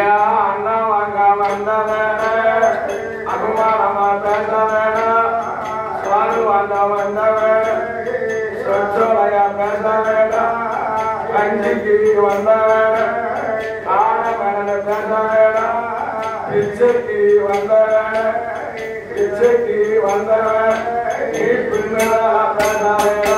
ஐயா அண்ணா வாங்க வந்தன அகுமானமா பேசவேன சுவாமி வாங்க வந்தவன் சொச்சோலையா பேசவேன கஞ்சிக்கு வந்தவன் காணவன பேசவேன பிச்சைக்கு வந்தவன் பிச்சைக்கு வந்தவன் நீ பின்னலா பேசவேனா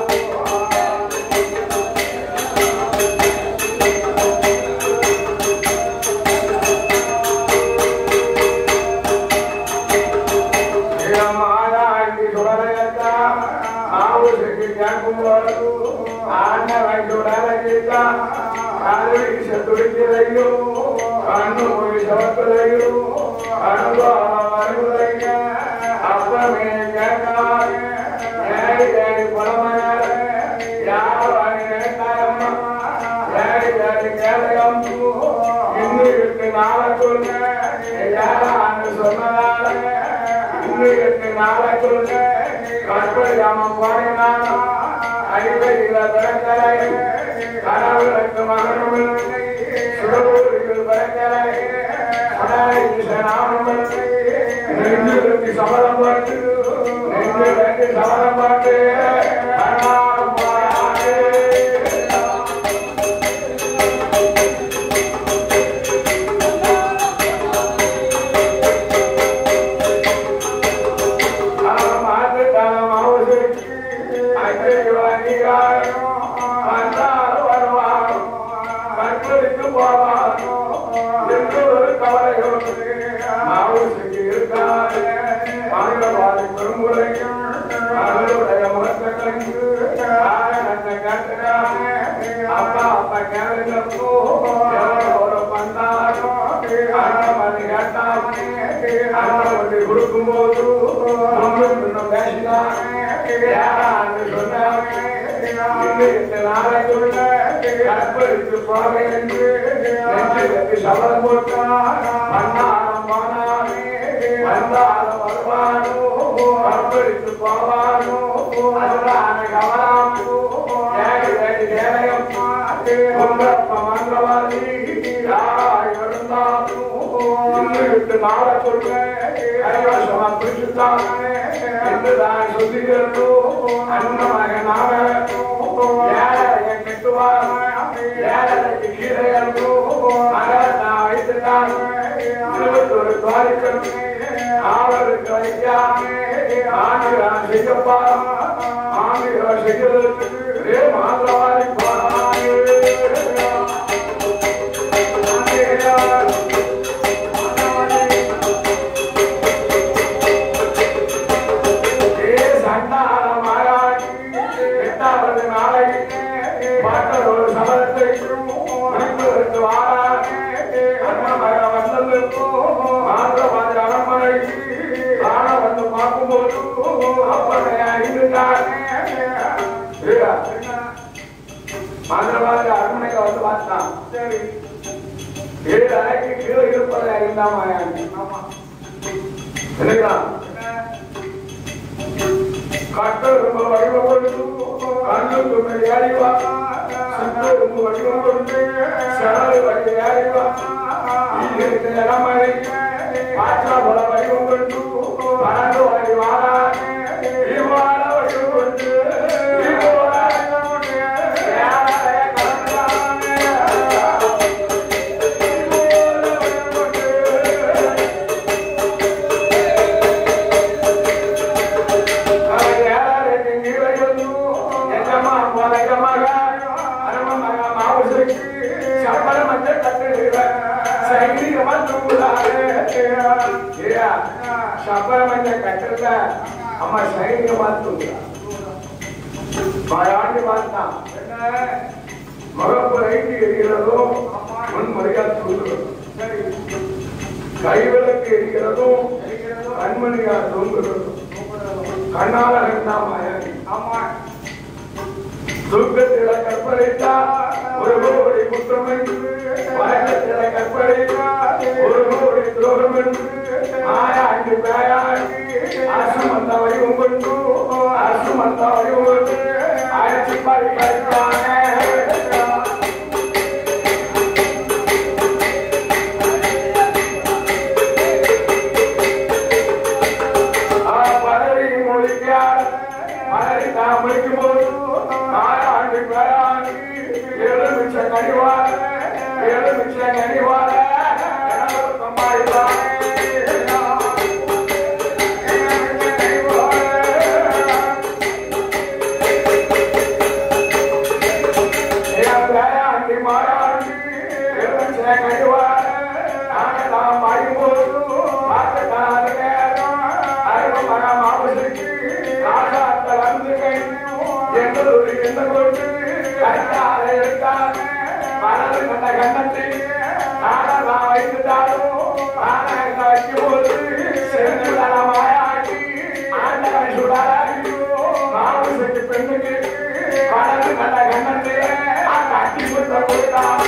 மாயாண்டி சுடலையத்தா ஆவுசுக்கு கேட்கும்போது ஆண்டவன் சுடலையிட்டா காலடி துடிக்கிறதையோ கண்ணு போய் சவத்துலையோ அனுபவம் வருவதைங்க அப்பமே கேட்காங்க ஏழை ஏழை பழமையார யாரும் கேட்டாரம்மா ஏழை ஏழை கேளையம் இன்னும் எட்டு நாளை சொல்லுங்க யாரான்னு சொன்னதால இன்னும் எட்டு நாளை சொல்லுங்க கற்பழியாம போனேனாலும் அடிப்படையில பிறக்கலை கனவுகளுக்கு மகனும் இல்லை சுடலூரில் பிறக்கலை நானும் இல்லை நெஞ்சுகளுக்கு சபலம் பாட்டு நெஞ்சுகளுக்கு சபலம் பாட்டு அண்ணாவும் பாடு அப்பா அப்பா கேளுங்கப்போ ஒரு பந்தாரம் அண்ணன் கேட்டாமே அண்ணன் கொடுக்கும்போது முன்னும் பின்னும் பேசினாங்க யாரான்னு சொன்னாங்க இன்னும் இந்த நாளைக்குள்ள கற்பழித்து போக என்று நெஞ்சுக்கு சபலம் போட்டான் அண்ணாரம் போனானே வந்தாலும் வருவானோ கற்பழித்து போவானோ அதனால கவலாமோ ஏழு ஏழு ஏழையம்மா உங்கப்ப மங்களவாதி யாராய் இருந்தாலும் இன்னும் விட்டு நாளை சொல்ல கைவசமா பிடிச்சுட்டாங்க என்றுதான் சொல்லுகிறதோ அண்ணமாக நாம ஏழைய கெட்டுவாங்க ஏழைக்கு கீழே இருந்தோ மகன் வைத்துட்டாங்க இருபத்தொரு துவாரிக்கணும் அவருக்கு வைக்காம ஆண்டுகிறான் செய்யப்பா ஆண்டுகிறான் செய்கிறதுக்கு ஏ மாதவாரி போனாங்க மந்திரவாதி அரண்மனையில வந்து பார்த்தான் சரி ஏழு அறைக்கு கீழே இருப்பதை அறிந்தாமா ஆமா என்னங்களா கட்டெரும்பு வடிவம் கொண்டு கண்ணுக்கு மேல் ஏறிவா சித்தெரும்பு வடிவம் கொண்டு செலவு வழி ஏறிவா இங்கிருந்து இளமலை பாத்திர பல வடிவம் கொண்டு பறந்து வழி வாரா இவ்வாற வடிவம் கொண்டு இவ்வாற கொண்டு ஏறாதே கலந்தானே. இவ்வாற வடிவம் கொண்டு அம்மா சைனிக பார்த்து மாயாண்டி பார்த்தான் மகப்பு ரைட்டு எரிகிறதோ முன்முறையா தூங்குகிறதோ கைவிளக்கு எரிகிறதும் கண்மணியா தூங்குகிறதும் கண்ணால கண்டா மாயாண்டி துக்கத்தில கற்பழித்தா ஒரு கோடி குற்றம் என்று வழக்கத்தில கற்பழித்தா ஒரு கோடி துரோகம் என்று ஆயாண்டி பேயாண்டி அரசுமந்த வடிவம் கொண்டு அரசுமந்த வடிவம் கொண்டு அழைச்சி பறிக்கிறாங்க மிச்சம் கனிவார ஏழு மிச்சம் கனிவார எனக்கு சம்பாதிப்பாங்க பெண்ணுக்கு வளர்ந்து நல்ல கண்ணத்திலே காட்டி கொடுத்த கொடுத்தாங்க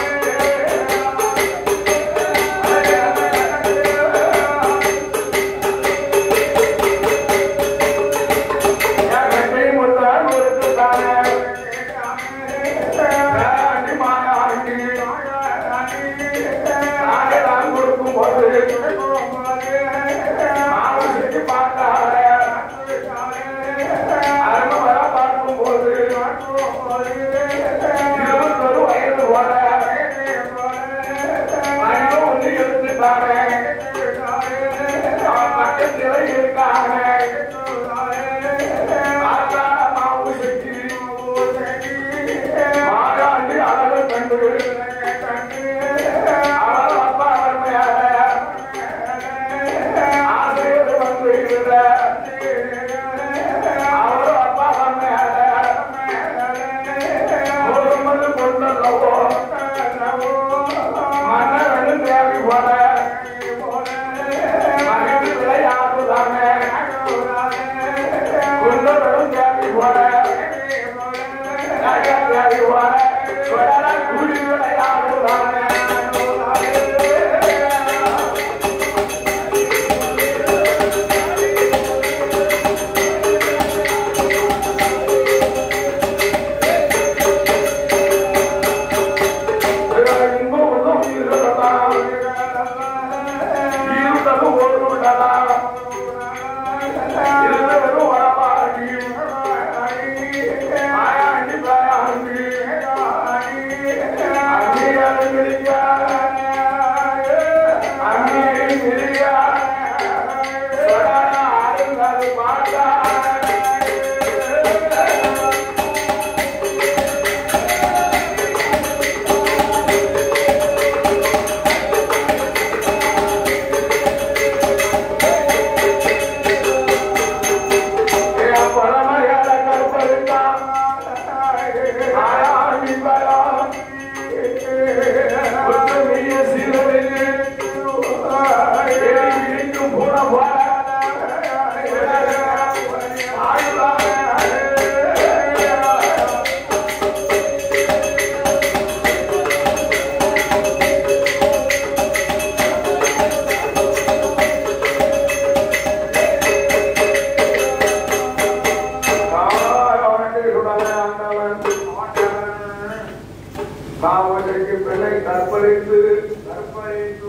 காவலுக்கு பிள்ளை கற்பழித்து கற்பழித்து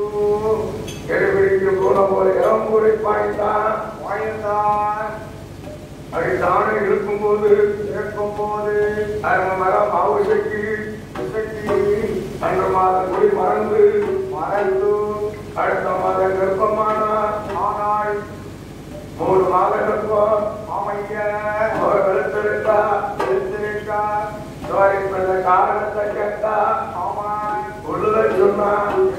எரிபிடிக்கு போன போல இளம்புரை பாய்ந்தான் பாய்ந்தான் அதை தானே இருக்கும்போது இருக்கும்போது அரும மரம் ஆவுசைக்கு இசைக்கு அன்று மாதம் குடி மறந்து மறந்து அடுத்த மாதம் கர்ப்பமானார் ஆனால் மூணு மாதம் கர்ப்பம் ஆமைய அவர் வெளுத்தெடுத்தா வெளுத்தெடுத்தா சாரி பண்ண காரணத்தை கேட்டா ஆமா உள்ள சொன்னா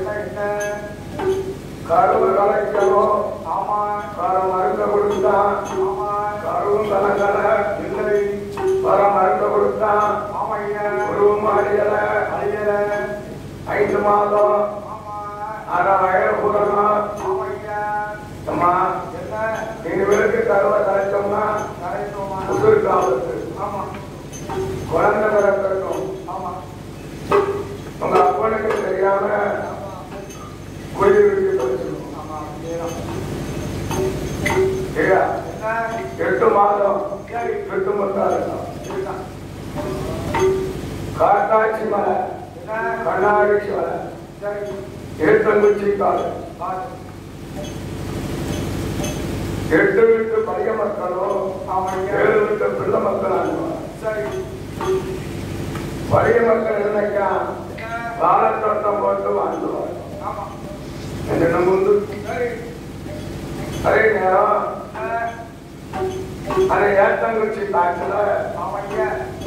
கருவு கலைக்கணும் ஆமா கரு மருந்து கொடுத்தா ஆமா கருவும் கலக்கல இல்லை வர மருந்து கொடுத்தா ஆமையா உருவம் அழியல அழியல ஐந்து மாதம் அரை வயது பூரணம் ஆமையா அம்மா என்ன இனிமேலுக்கு கருவை கலைச்சோம்னா கலைச்சோமா உதிர் காலத்து ஆமா குழந்தை பிறக்கட்டும் ஆமா உங்க அப்பனுக்கு தெரியாம குடியிருக்கு படிச்சிடும் சரியா? எட்டு மாதம் எட்டு மந்தாரம் காட்டாட்சி மலை கண்ணாடிச்சி மலை ஏற்றங்குச்சி காடு எட்டு வீட்டு பைய மக்களும் ஏழு வீட்டு பிள்ளை மக்களும் பழைய மக்கள் என்னைக்கா பாலத்தோட்டம் போட்டு வாழ்ந்து வரோம் ஆமா என்ன முந்து சரி அதே நேரம் ஆ, அதை ஏத்தங்குச்சி காட்டுல ஆமாய்யா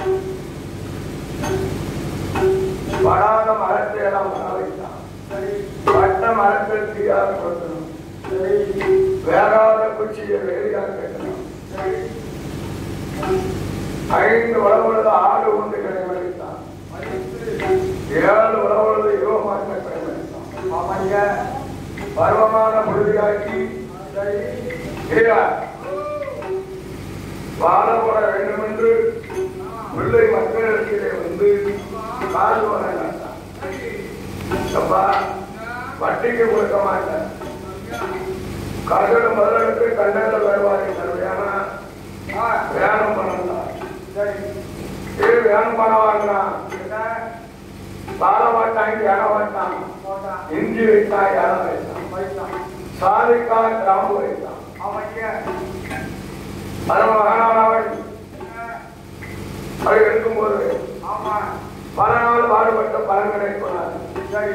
படாத மரத்தை எல்லாம் வர வைத்தான் சரி பட்ட மரத்தில் தீயாக கொடுக்கணும் சரி வேறாத குச்சியை வேலியாக கட்டணும் சரி ஐந்து உழவுള്ളത് ஆடு உண்டு கிடைமளித்தான் மதிப்பு ஏழு உழவுള്ളത് யுவமாக கிடைமளித்தான் ஆமாய்யா பருவமான புழுதியாக்கி சரி ஐயா, வாழப்பட வேண்டும் என்று பிள்ளை மக்களிடத்திலே வந்து கால் வணங்கான் அப்பா வட்டிக்கு கொடுக்க மாட்டேன் கருடு முதலெடுத்து கண்டங்கள் வருவார்கள் தருவையான ஆ வேணும் பணம் தான் சரி இது வேணும் பணம் வாங்கினா என்ன வாழ மாட்டான் ஏற மாட்டான் போட்டான் இஞ்சி வைத்தான் ஏற வைத்தான் வைத்தான் சாதிக்காய் கிராம்பு வைத்தான் ஆமாய்யா பரமகானவன் ஆ, அது இருக்கும்போது ஆமா பல நாள் பாடுபட்ட பலன் கிடைக்கிறார் சரி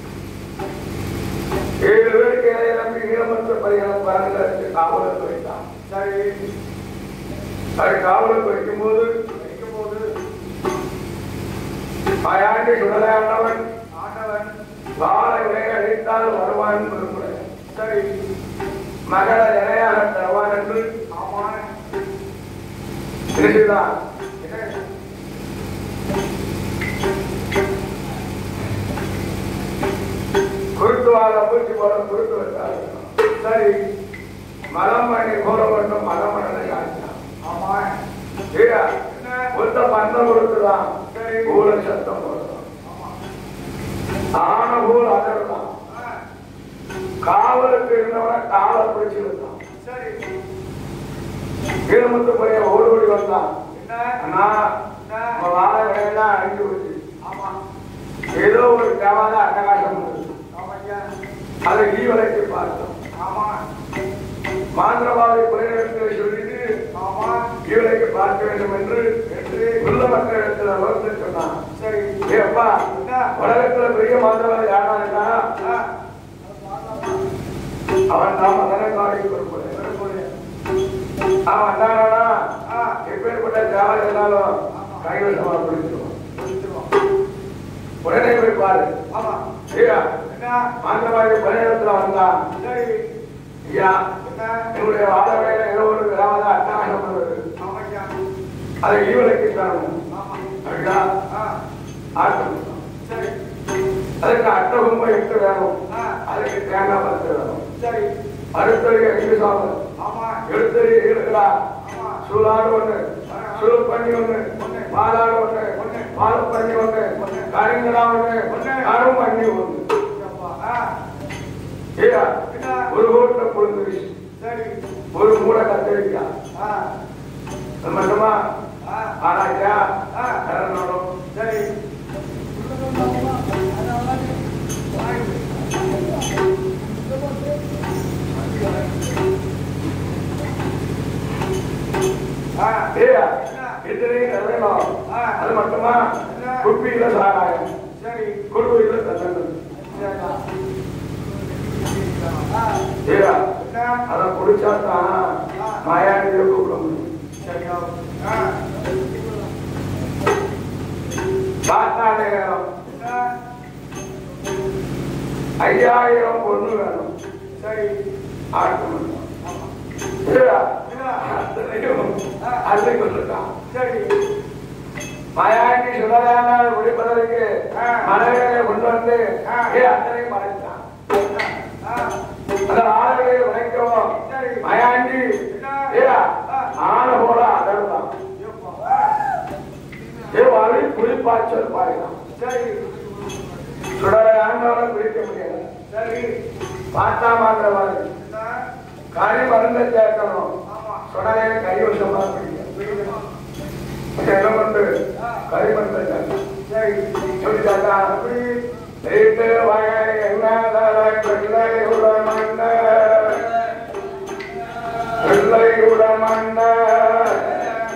ஏழு பேருக்கு இடையே நம்பி ஈரமற்ற பரிகாரம் பலன்களுக்கு காவலுக்கு வைத்தான் சரி அது காவலுக்கு வைக்கும்போது வைக்கும்போது ஆயாண்டு சுடலையாண்டவன் ஆண்டவன் வாழை விலை அழைத்தால் வருவான் விரும்புகிறேன் சரி மகள இணையாக தருவான் என்று ஆமா தெரிஞ்சுதான் என்ன குருத்து வாழ பூச்சி போல குருத்து வைத்தார் சரி மலம் பண்ணி போல மட்டும் மலம் மணலை காட்டினான் ஆமா ஐயா, என்ன ஒத்த பந்தம் கொடுத்துதான் சரி பூல சத்தம் போடுறான் ஆமா ஆன பூல் அதர்தான் ஆ, காவலுக்கு இருந்தவன காலை பிடிச்சு விட்டான் சரி ஈரமுத்து பையன் ஓடி ஓடி வந்தான் என்ன அண்ணா என்ன நம்ம வாழை விலையெல்லாம் அழிஞ்சு போச்சு ஆமா ஏதோ ஒரு தேவாத அட்டகாசம் இருந்தது. ஆமாய்யா அதை ஈ விலைக்கு பார்த்தோம் ஆமா மாந்திரவாதி குறைநிலத்தில் சொல்லிட்டு ஆமா ஈவிலைக்கு பார்க்க வேண்டும் என்று என்று உள்ள மக்களிடத்தில் வளர்த்து சொன்னான் சரி ஏ அப்பா என்ன உலகத்துல பெரிய மாந்திரவாதி யாரா இருக்கா ஆ, அவன் தான் மதனக்காடி பொறுப்புடைய வரக்கூடிய. அவன் வந்தானா ஆ, எப்பேற்பட்ட தேவை இருந்தாலும் கைவசமா பிடிச்சிருவான் உடனே போய் பாரு ஆமா ஐயா என்ன மாந்திரவாதி குறைநிலத்துல வந்தான் சரி ஐயா என்ன என்னுடைய வாழ வேலை ஏதோ ஒரு விடாத அட்டகாசம் வருது ஆமாய்யா அதை ஈவிலைக்கு தரணும் ஆமா அப்படின்னா ஆ, ஆட்டம் சரி அதுக்கு அட்டகும்ப எட்டு வேணும் ஆ, அதுக்கு தேங்காய் பத்து வேணும் சரி அடுத்தது ஐந்து சாதம் ஆமா எழுத்தறி எழுதலா ஆமா சூளாடு ஒண்ணு சுழு பண்ணி ஒண்ணு பாலாடு ஒண்ணு பால் பண்ணி ஒண்ணு கரிங்கலா ஒண்ணு கரும் பண்ணி ஒண்ணு அப்பா, ஆ, ஐயா என்ன ஒரு கோட்டை புழுந்து சரி ஒரு மூடை கத்தரிக்காய் ஆ, அது மட்டுமா ஆ, ஆனாக்கா ஆ, கரணும் சரி ஆ, ஐயா இத்தனையும் நிறைவேணும் ஆ, அது மட்டுமா குப்பியில சாராயம் சரி குழுவில தந்தங்கள் சரிடா. ஆ, ஐயா என்ன அதை குடிச்சா தான் மாயாண்டியை கூப்பிட முடியும் சரியா ஆ, சாத்தாண்டே நேரம் என்ன ஐயாயிரம் பொண்ணு வேணும் சரி ஆட்டு மட்டும் ஆமா ஐயா, என்ன அத்தனையும் அள்ளி கொண்டிருக்கான் சரி மாயாண்டி சுடரான விடுபதற்கு ஆ. மனைவியை கொண்டு வந்து ஆ. ஏ அத்தனையும் மறைத்தான் ஆ, அந்த ஆளுகளை உழைக்கவும் சரி. மயாண்டி ஏ ஆன போல அதர்தான் எப்பா, ஆ, ஏ வழி புலிப்பாய்ச்சல் பாயிலாம் சரி சுடரானவரை பிடிக்க முடியாது சரி பார்த்தா மாத்திரவாதி என்ன கறி மருந்தை சேர்க்கணும் ஆமா சுடரை கைவசமா பிடிக்கும் பிடிக்கணும். என்ன பண்ணு கறி மருந்தை சேர்க்கணும் சரி சொல்லிட்டாக்கா அப்படி வீட்டு வகை என்ன பிள்ளை உடமண்ட பிள்ளை உடமண்ட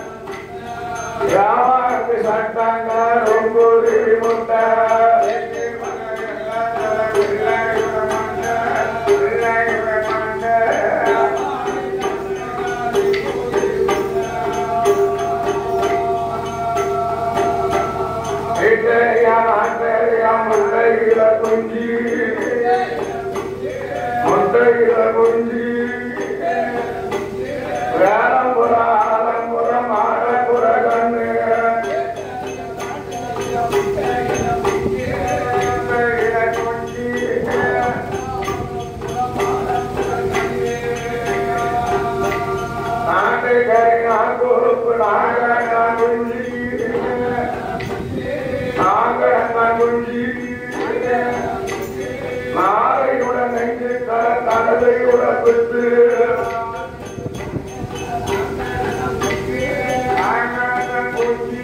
யாருக்கு சட்டங்க ரொம்புரி முட்டை முட்டையில கொஞ்சி முட்டையில கொஞ்சி வேலம்புற ஆலம்புற மாடப்புற கண்ணு முட்டையில கொஞ்சி நாட்டுக்கறி நான் கொழுப்பு நாங்கள் நான் குஞ்சி நாங்கள் நான் குஞ்சி நாளையுடன் நெஞ்சு கடலையுடன் பெற்று நாங்கள் குஞ்சி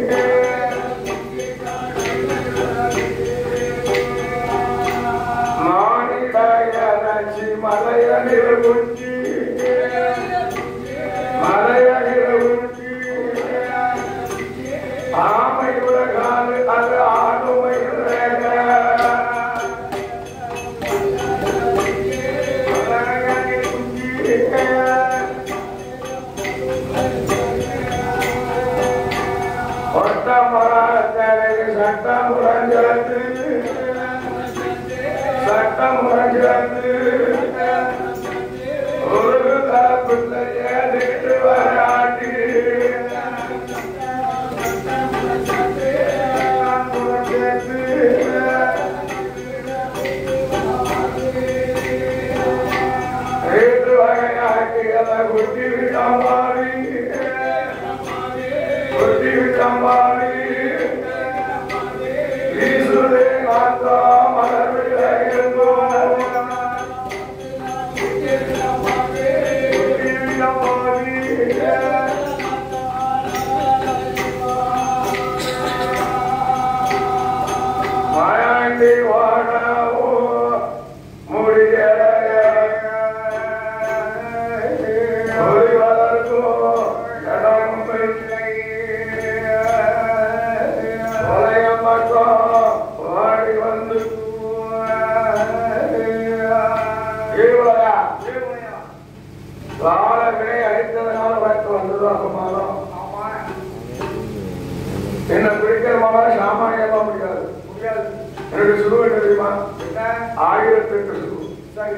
மானிடைய நச்சி மலைய நிறுவுச்சி மலைய நிறுவுச்சி ஆமை உலகாது அது ஆணுமை சட்டம் முறைஞ்சது சட்டம் முறைஞ்சது ஒரு தரப்பிள்ளைய வராட்டி ஏற்று வகையாக்கி அதை குட்டி விட்டம்பாவி குட்டி விட்டம்பாவி ஈசுதே மாத்தா மலர்வில இருந்தோம் குட்டி விட்டம்பாவி மாயாண்டி வாழவோ முடியலைய முடிவதற்கோ இடம் இல்லை வளைய மட்டும் வாடி வந்து ஈவலையா வாழகளை அழித்ததனால வழக்கு வந்ததாக மாதம் என்ன பிடிக்கிற மாதிரி சாமானியமா முடியாது எனக்கு சுரு என்ன தெரியுமா ஆயிரத்தெட்டு சுரு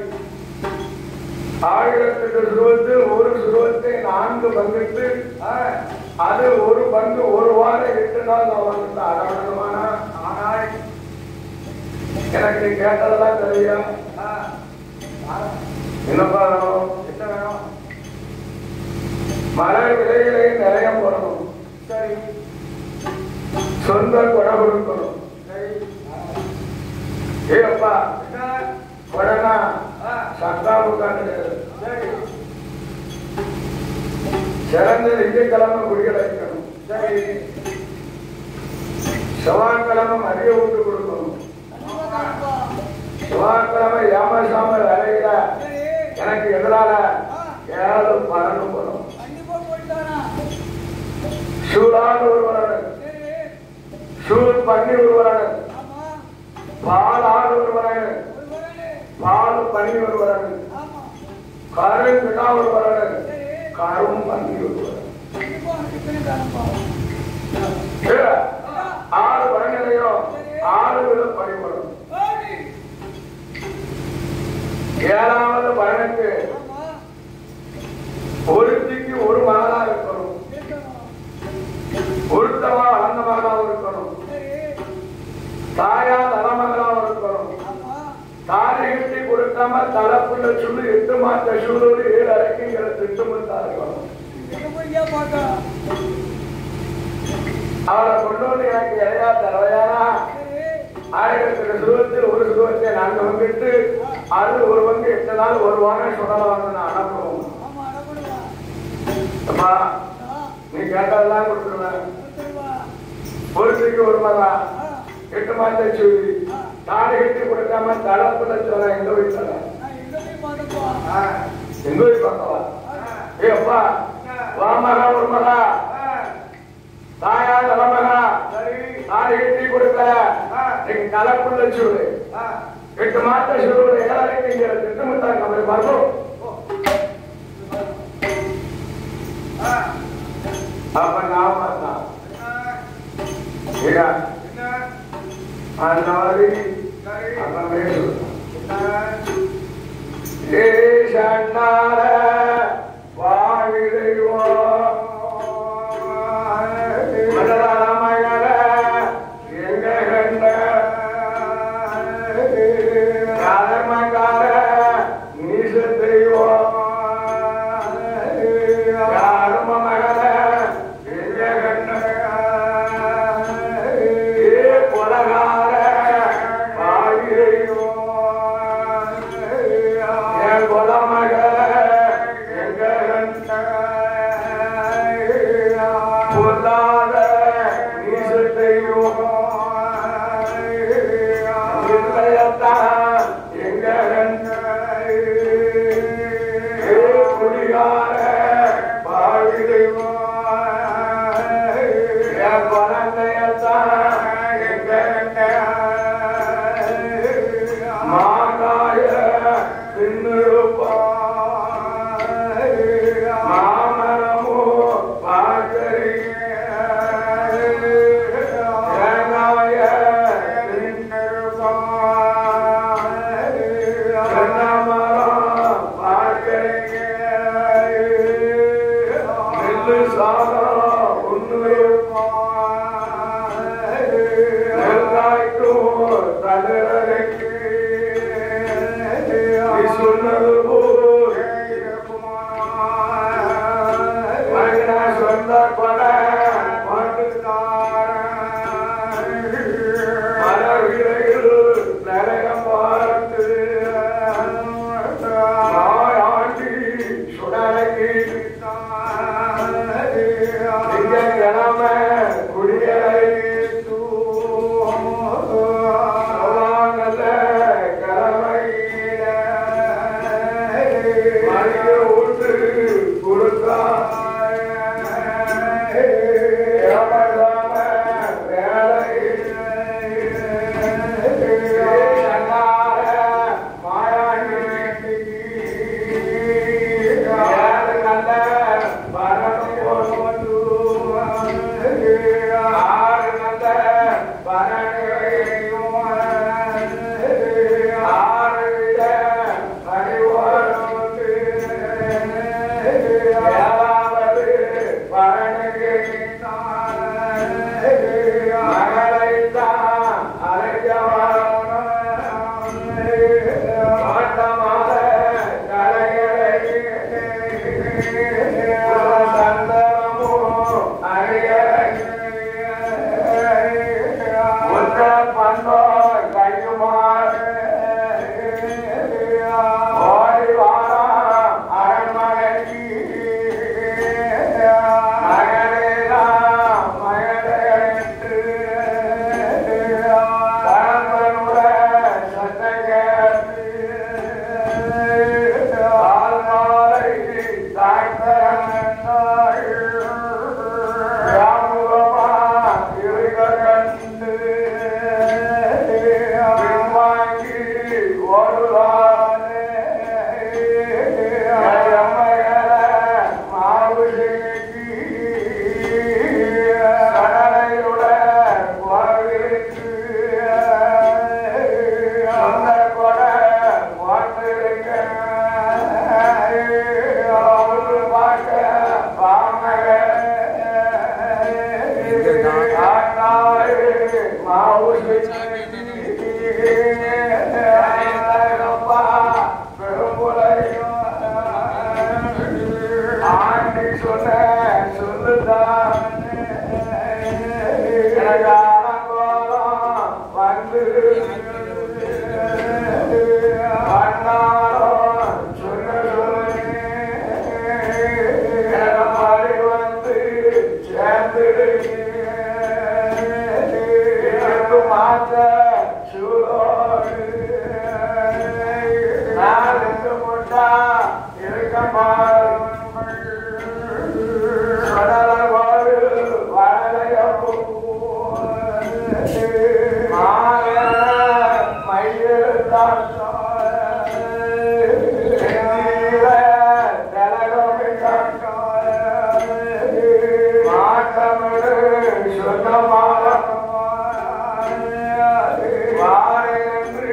ஆயிரத்தெட்டு சுருவத்தில் ஒரு சுருவத்தை நான்கு பங்கிட்டு அது ஒரு பங்கு ஒரு வாரம் எட்டு நாள் நான் வந்து அடவணமானா ஆனால் எனக்கு நீ கேட்டதெல்லாம் தெரியும் என்னப்பா வேணும் என்ன வேணும் மழை விலைகளை நிறைய போடணும் சரி சொந்த கொடை கொடுக்கணும் ஏப்பா கொடனா சத்தாவுக்கான சிறந்த திங்கட்கிழமை குடிகள் வைக்கணும் சரி செவ்வாய்க்கிழமை மதிய ஊட்டு கொடுக்கணும் செவ்வாய்க்கிழமை ஏமாசாம வேலையில எனக்கு எதிரால ஏழு பன்னெண்டு போடும் சூடான ஒருவரன் சூழ் பண்ணி ஒருவரன் பால் ஆடு ஒருவரன் பால் பண்ணி ஒருவரன் கரு பிடா ஒருவரன் கரும் பண்ணி ஒருவரன் இல்ல, ஆறு வரநிலையும் ஆறு வித பணிபடும் ஏழாவது வரனுக்கு ஒருத்திக்கு ஒரு மகளா இருக்கணும் ஒருத்தவா வளர்ந்த மகளாவும் இருக்கணும் தாயா தலைமகளாவும் இருக்கணும் தாரை கட்டி கொடுக்காம தலைப்புள்ள சுடு எட்டு மாத்த சூழோடு ஏழு அரைக்குங்கிற திட்டமும் தான் இருக்கணும் அவளை கொண்டு வந்து எனக்கு இடையா தரவையானா ஆயிரத்தி சுருவத்தில் ஒரு சுருவத்தை நான்கு பங்கிட்டு அது ஒரு பங்கு எட்டு நாள் ஒரு வாரம் சொல்லலாம் நான் அனுப்புவோம் அம்மா நீ கேட்டதெல்லாம் கொடுத்துருவேன் ஒருத்திக்கு ஒரு மகா எட்டு மாத்த சூழி தாரை கட்டி கொடுக்காம தலைப்புள்ள சொல்ல எங்க வீட்டுல எங்க வீட்டு பக்கவா ஏ அப்பா வா மகா ஒரு மகா தாயா தலைமகா தாரை கட்டி கொடுக்கல நீங்க தலைப்புள்ள சூழி எட்டு மாத்த சூழல் எல்லாரும் நீங்க திட்டமிட்டாங்க நம்மளை பார்ப்போம் அப்ப நான் பார்த்தா ஏடா அந்த மாதிரி சரி அப்புறமே சொல்லு. என்ன ஈசன்னார வாழ்விதைவோ மலரமகள எங்க கண்ட கர்மகார நீசத்தையோ கர்மமகள எங்க கண்ட ஏ கொலகார வாழ்விதைவோ என் கொலமகள எங்க கண்ட பொல்லாத நீசத்தையும் இல்லையத்தான் எங்க கண்ட குடிகார பாவிதையும் என் குழந்தையத்தான் எங்க கண்ட மாகாய பின்னிருப்பா மாமரமோ பார்க்கறிய ஏகாய பின்னிருப்பா கண்ணமரம் பார்க்கறிய நெல்லு சாதம் உன்னிருப்பா நெல்லாய்க்கும் தகரலைக்கு நீ சொன்னது போல் மகனா சொந்த கொடை மலர்கிளையில் நரகம் பார்த்து மாயாண்டி சுடலைக்கு திங்கட்கிழம குடியலை நல்ல கிழமையில மனித ஊட்டு கொடுத்தாய் ஏமாதாம வேலையில சன்னார மாயாண்டி யாரு நல்ல பரணம் போட்டு ஆறு நல்ல பரணையும் ஆறு விட பரிவோடு ஏழாவது பரணையினால் மகளைத்தான் அழைக்கவான மாட்டமான கலைகளை சந்தனமோ உற்ற பண்போ கையுமாறு ஓடி வாரா அரண்மனைக்கு மகனேரா மகனேற்று கணவனுட சத்தம் கேட்டு ஆல்மாலை தாய்த்தரமன்னாள் ராமுகமா இருக கண்டு பின்வாங்கி ஓடுவானே கயமகர மாவு செங்கி கடலையுட கோவிலுக்கு சொந்த கொட போட்டிருக்க அவரு பார்க்க பாமக மாவு ஆண்டி சொன்ன சொல்லுதான் வந்து அண்ணாரும் சொன்ன மாதிரி வந்து சேர்ந்து மாற்ற சூழோடு நாளுக்கு முட்டா இருக்க கடலோடு வளையப்போ சொந்தமாக வாரென்று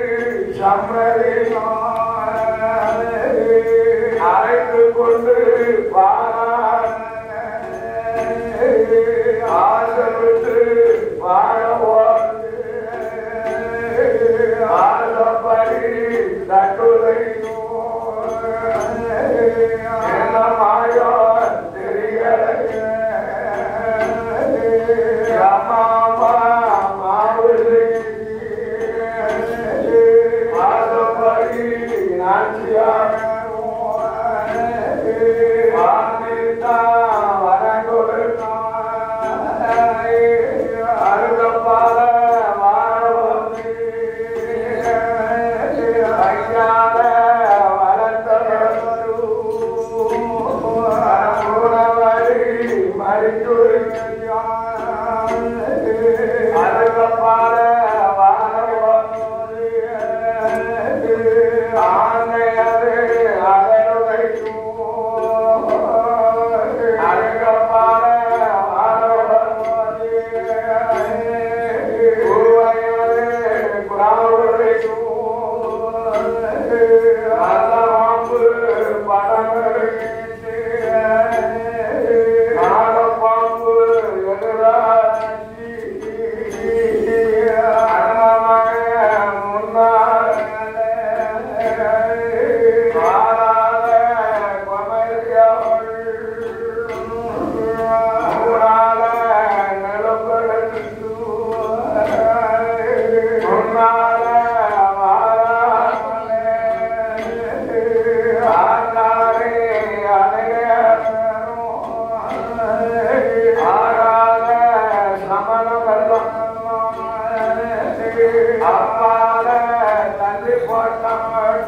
அப்பால தள்ளி போட்டான்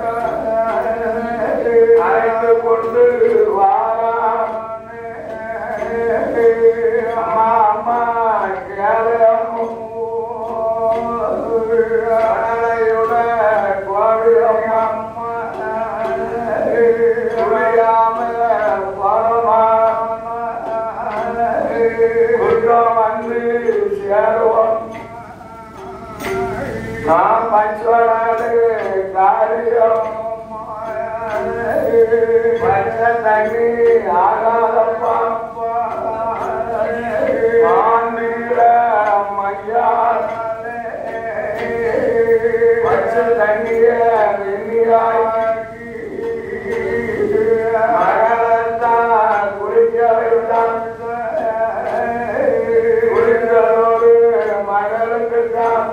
அழைத்து கொண்டு வாரான் அம்மா அம்மா கேளையுட கோவிலம்மா குளியாமல பரமா குற்றம் வந்து சேருவோம் நாம் பஞ்சவராது காரியம் பச்ச தண்ணி ஆகாதப்பா மாநில மையா பச்ச தண்ணிய வெண்ணியாக்கி மகளத்தான் குளிக்க வைத்தான் குளித்ததோடு மகளுக்கு தான்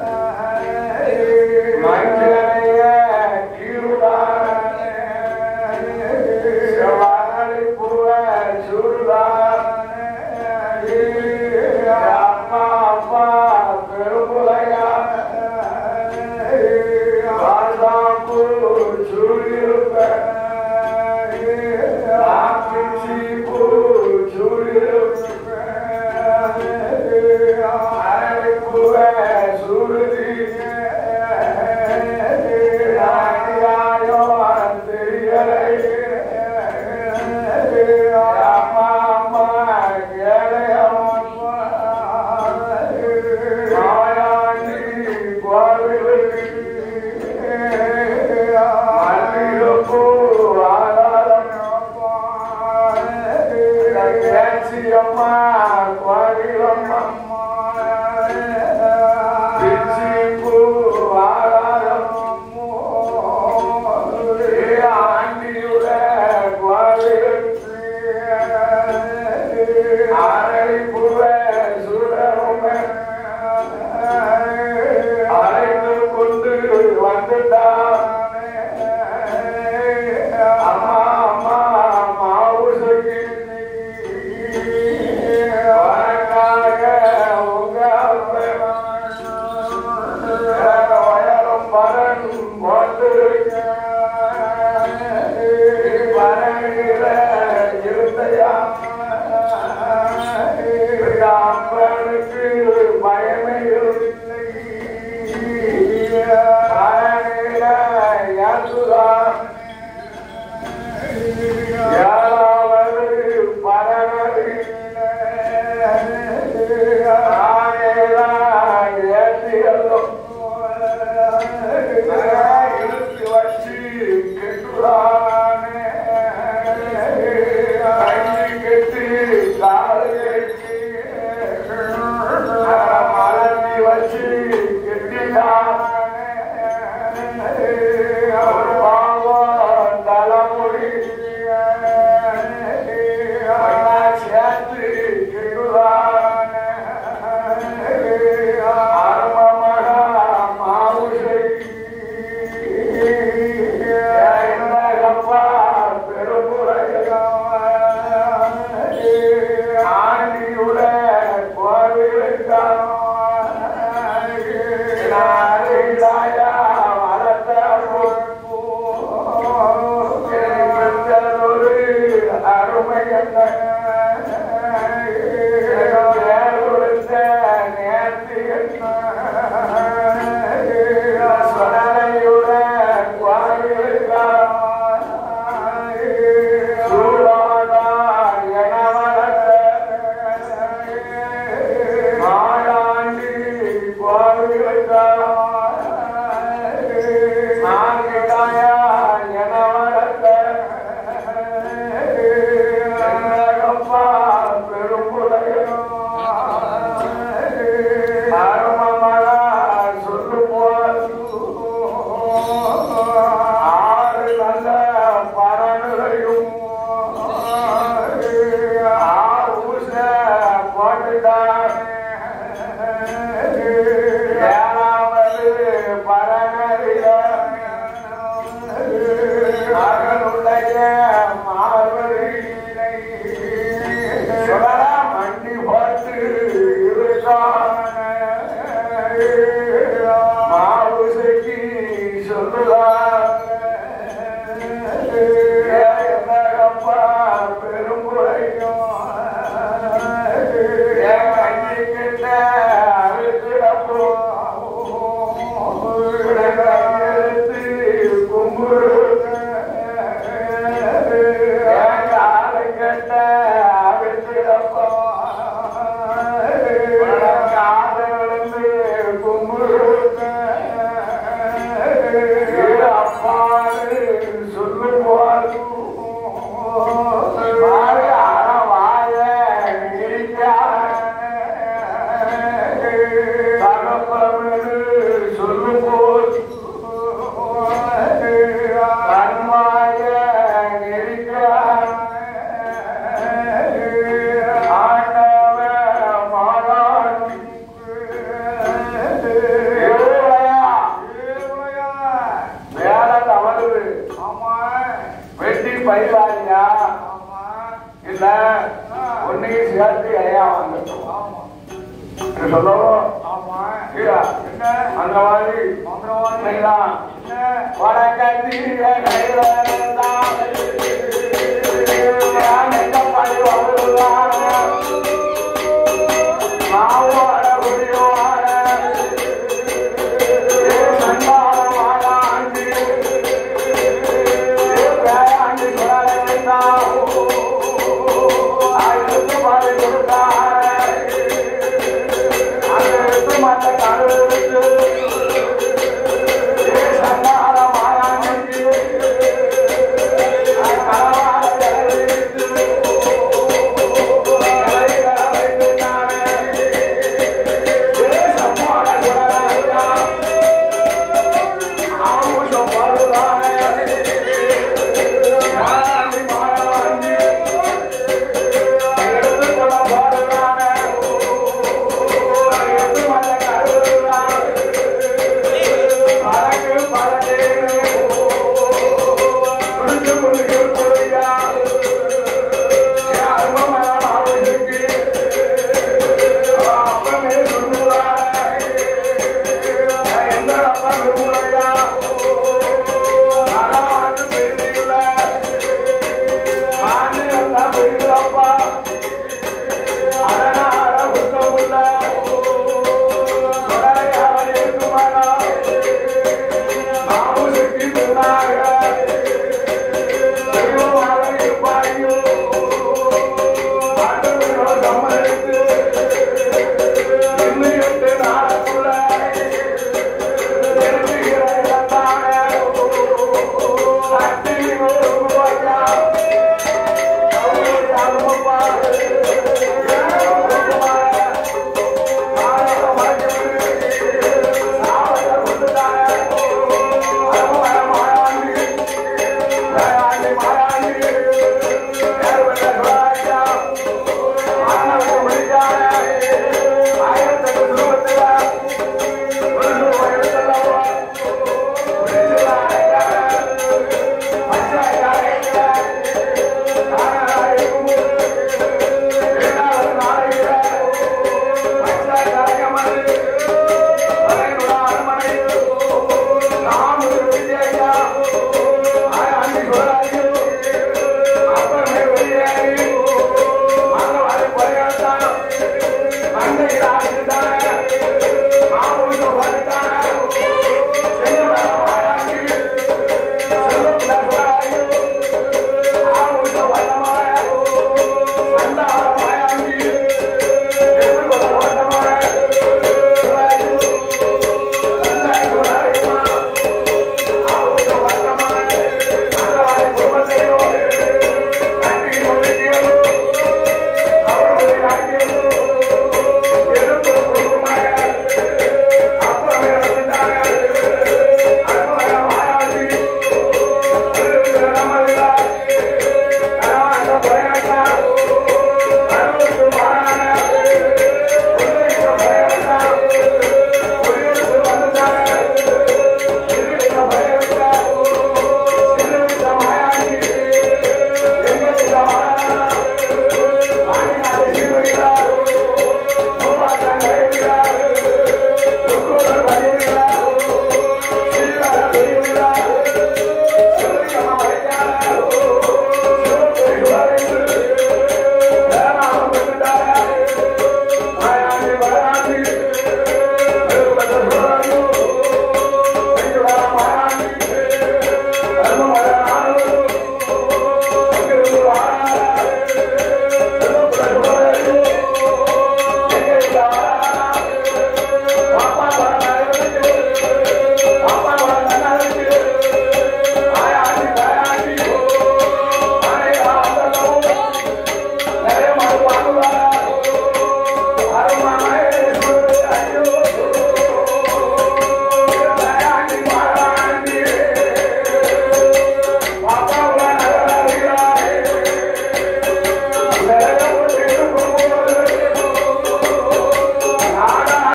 மஞ்சளைய கீழுதான் செவ்வாழை பூவ சூடுதான் அப்பா அப்பா பெருமுலையா வாசாம்பு சூடியிருப்ப ஆப்பிச்சி பூ சூடியிருப்ப அரளி பூவ சூடுதி ராணியாயோ தெரியலை அம்மா அம்மா கேளையம்மா மாயாண்டி கோவிலுக்கு மல்லிகைப்பூ ஆதாரம் அம்மா கோவிலம்மா பிச்சிப்பூ ஆதாரம் ஆண்டியுட கோவிலுக்கு அரளிப்பூவ சுடருமே அழைத்து கொண்டு வந்துட்டான் அம்மா அம்மா மாவு சொல்லி வணக்காக உங்க வயலும் பரன் போட்டிருக்க பரணில இருந்தையா அப்பனுக்கு பயமே இல்லை பரணில யாசுதான் யாராவது பரவது இழுத்து வச்சு கெட்டுறானே கண்ணி கெட்டு காலை மலர்த்தி வச்சு கெட்டிட்டானே ஒரு பாவம் தலைமுடி சேர்த்து கெடுறானே அருமமகா மாவுசை என்னகப்பா பெருமுறையா ஆண்டியுட கோவிலுக்கான வளர்த்த அருமை ஆறு நல்ல பரன்களையும் ஆறு ஊச போட்டுட்டான் ஏழாவது குளமென்று சொல்லும் போல் கண்மாய நெறிக்கிறார் ஆண்டவ மாறாடும் வேலை தவறுது வெட்டி பயிராதியா இல்ல ஒன்னையும் சேர்த்து இலையா வாங்கட்டும் என்று சொல்லவும் கீழா, அந்த மாதிரி இன்னைக்குதான் வடக்கத்திய கையில